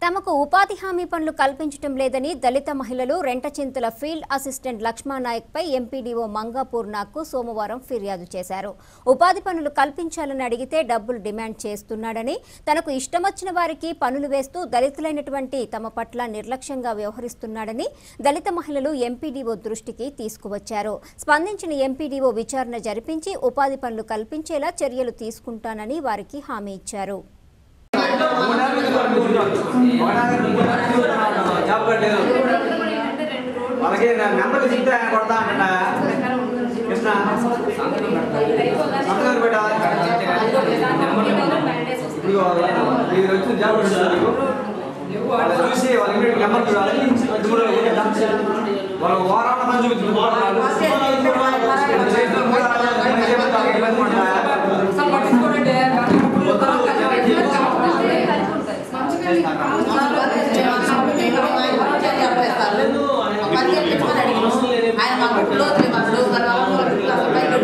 తమకు ఉపాధి హామీ పనులు కల్పించడం లేదని దళిత మహిళలు రెంటచింతల ఫీల్డ్ అసిస్టెంట్ లక్ష్మానాయక్ పై ఎంపీడీఓ మంగాపూర్ నాగ్కు సోమవారం ఫిర్యాదు చేశారు ఉపాధి పనులు కల్పించాలని అడిగితే డబ్బులు డిమాండ్ చేస్తున్నాడని తనకు ఇష్టమొచ్చిన వారికి పనులు వేస్తూ దళితులైనటువంటి తమ పట్ల నిర్లక్ష్యంగా వ్యవహరిస్తున్నాడని దళిత మహిళలు ఎంపీడీఓ దృష్టికి తీసుకువచ్చారు స్పందించిన ఎంపీడీఓ విచారణ జరిపించి ఉపాధి పనులు కల్పించేలా చర్యలు తీసుకుంటానని వారికి హామీ ఇచ్చారు జాబ్ కట్టలేదు వాళ్ళకి నెంబర్లు చెప్తే ఆయన కొడతా అంట కృష్ణ సంతకాలు పెట్టాలి ఇదిగో ఇది వచ్చిన జాబ్ పెడుతున్నారు నీకు. వాళ్ళు చూసి వాళ్ళ ఇమీడియట్ నెంబర్ చూడాలి ఇది కూడా వాళ్ళ వారాల పని చూపించింది ఆయన మాకు లోతులు మాకు మరి వాళ్ళు అసలు బయట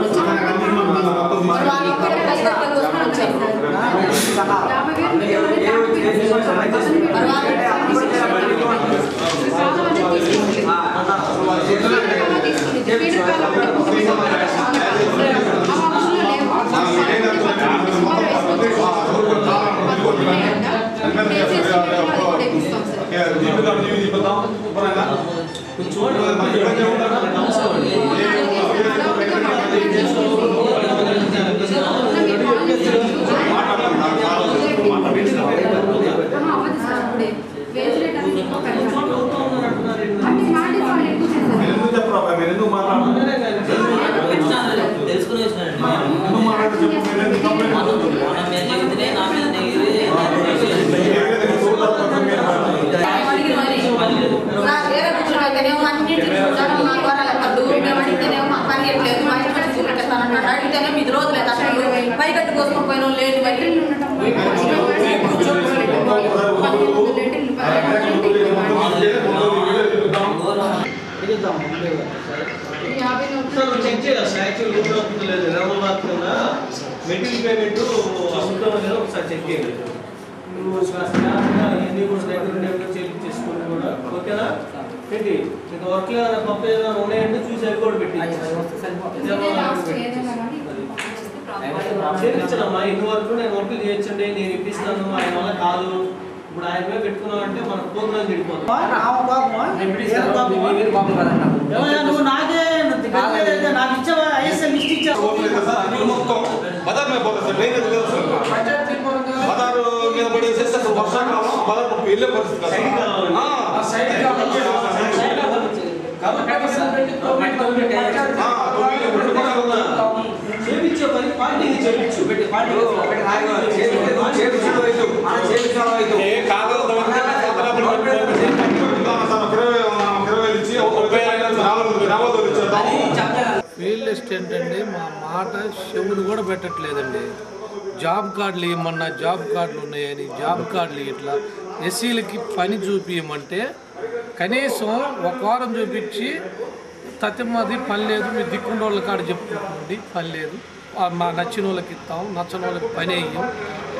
తెలుసుకుని వచ్చినానండి మనం మీద చెబితేనే నా మీద నెగిరి వేరే కూర్చోబెట్టేనేమో అన్ని తీసుకుంటాను మా ద్వారా లెక్కలు మేము అడిగితేనేమో మాకు పని చేయట్లేదు మా ఇంటి పని చూపెట్టేస్తాను అన్నాడు అడిగితేనే మీది రోజు లేదు అసలు పైకట్టు కోసం పోయిన వాళ్ళు లేదు బయట చెక్ చేయాలి యాక్చువల్ రూట్ అవుతుందో లేదు రెవెన్యూ మాత్రమే మెటీరియల్ పేమెంట్ అమ్ముతామో లేదో ఒకసారి చెక్ చేయండి నువ్వు ఇవన్నీ కూడా దగ్గర ఉండే చేయించేసుకుని కూడా ఓకేనా ఏంటి ఇంకా వర్క్ ఏదైనా గొప్ప ఏదైనా ఉన్నాయంటే చూసి అవి కూడా పెట్టి చేయించడమ్మా ఇన్ని వరకు నేను వర్కులు చేయొచ్చండి నేను ఇప్పిస్తాను ఆయన వల్ల కాదు ఇప్పుడు ఆయన మీద పెట్టుకున్నాం అంటే మన ప్రోగ్రామ్ చెడిపోతుంది ఏమయ్యా, నువ్వు నాకే పెట్టలేదే, నాకు ఇచ్చావా ఐఎస్ఎల్ లిస్ట్ ఇచ్చావా బజార్ మీద పోతుంది సార్ ట్రైన్ ఎదురు సార్ బజార్ మీద పడేసేస్తే అసలు వర్షాకాలం బజార్ పప్పు వెళ్ళే పరిస్థితి కాదు. సైడ్ కావాలి. ఆ, ఆ సైడ్ కావాలి. ఆ, తొమ్మిది రెండు పక్కన ఉన్న చేపించే పని పార్టీకి చేపించు పెట్టి ఏ కాగలు తవ్వితే సంతకాలు పెట్టి ఇద్దాం సార్, ఒక ఇరవై ఒక ఇరవై వేలు ఇచ్చి ఒక ముప్పై ఐదు వేలు నాలుగు నాలుగు వేలు ఇచ్చేద్దాం ఫీల్డ్ అసిస్టెంట్ అండి మా మాట చెవులు కూడా పెట్టట్లేదండి జాబ్ కార్డులు ఇవ్వమన్నా జాబ్ కార్డులు ఉన్నాయని జాబ్ కార్డులు ఇట్లా ఎస్సీలకి పని చూపించమంటే కనీసం ఒక వారం చూపించి తతిమ్మది పని లేదు మీ దిక్కుండ వాళ్ళ కాడ చెప్పుకుంటుంది పని లేదు ఆ మా నచ్చిన వాళ్ళకి ఇస్తాం నచ్చని వాళ్ళకి పని వేయం